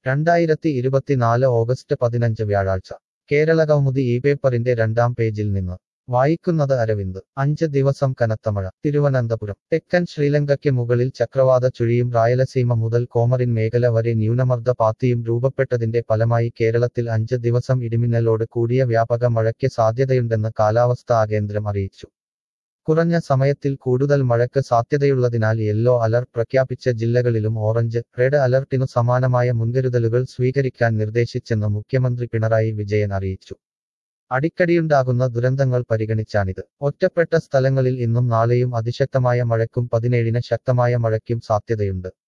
രണ്ടായിരത്തി ഇരുപത്തിനാല് ഓഗസ്റ്റ് പതിനഞ്ച് വ്യാഴാഴ്ച കേരള കൗമുദി ഈ പേപ്പറിന്റെ രണ്ടാം പേജിൽ നിന്ന് വായിക്കുന്നത് അരവിന്ദ് അഞ്ച് ദിവസം കനത്ത മഴ തിരുവനന്തപുരം തെക്കൻ ശ്രീലങ്കയ്ക്ക് മുകളിൽ ചക്രവാത ചുഴിയും രായലസീമ മുതൽ കോമറിൻ മേഖല വരെ ന്യൂനമർദ്ദ പാത്തിയും രൂപപ്പെട്ടതിന്റെ ഫലമായി കേരളത്തിൽ അഞ്ച് ദിവസം ഇടിമിന്നലോട് കൂടിയ വ്യാപക മഴയ്ക്ക് സാധ്യതയുണ്ടെന്ന് കാലാവസ്ഥാ കേന്ദ്രം അറിയിച്ചു കുറഞ്ഞ സമയത്തിൽ കൂടുതൽ മഴയ്ക്ക് സാധ്യതയുള്ളതിനാൽ യെല്ലോ അലർട്ട് പ്രഖ്യാപിച്ച ജില്ലകളിലും ഓറഞ്ച് റെഡ് അലർട്ടിനു സമാനമായ മുൻകരുതലുകൾ സ്വീകരിക്കാൻ നിർദ്ദേശിച്ചെന്ന് മുഖ്യമന്ത്രി പിണറായി വിജയൻ അറിയിച്ചു അടിക്കടിയുണ്ടാകുന്ന ദുരന്തങ്ങൾ പരിഗണിച്ചാണിത് ഒറ്റപ്പെട്ട സ്ഥലങ്ങളിൽ ഇന്നും നാളെയും അതിശക്തമായ മഴയ്ക്കും പതിനേഴിന് ശക്തമായ മഴയ്ക്കും സാധ്യതയുണ്ട്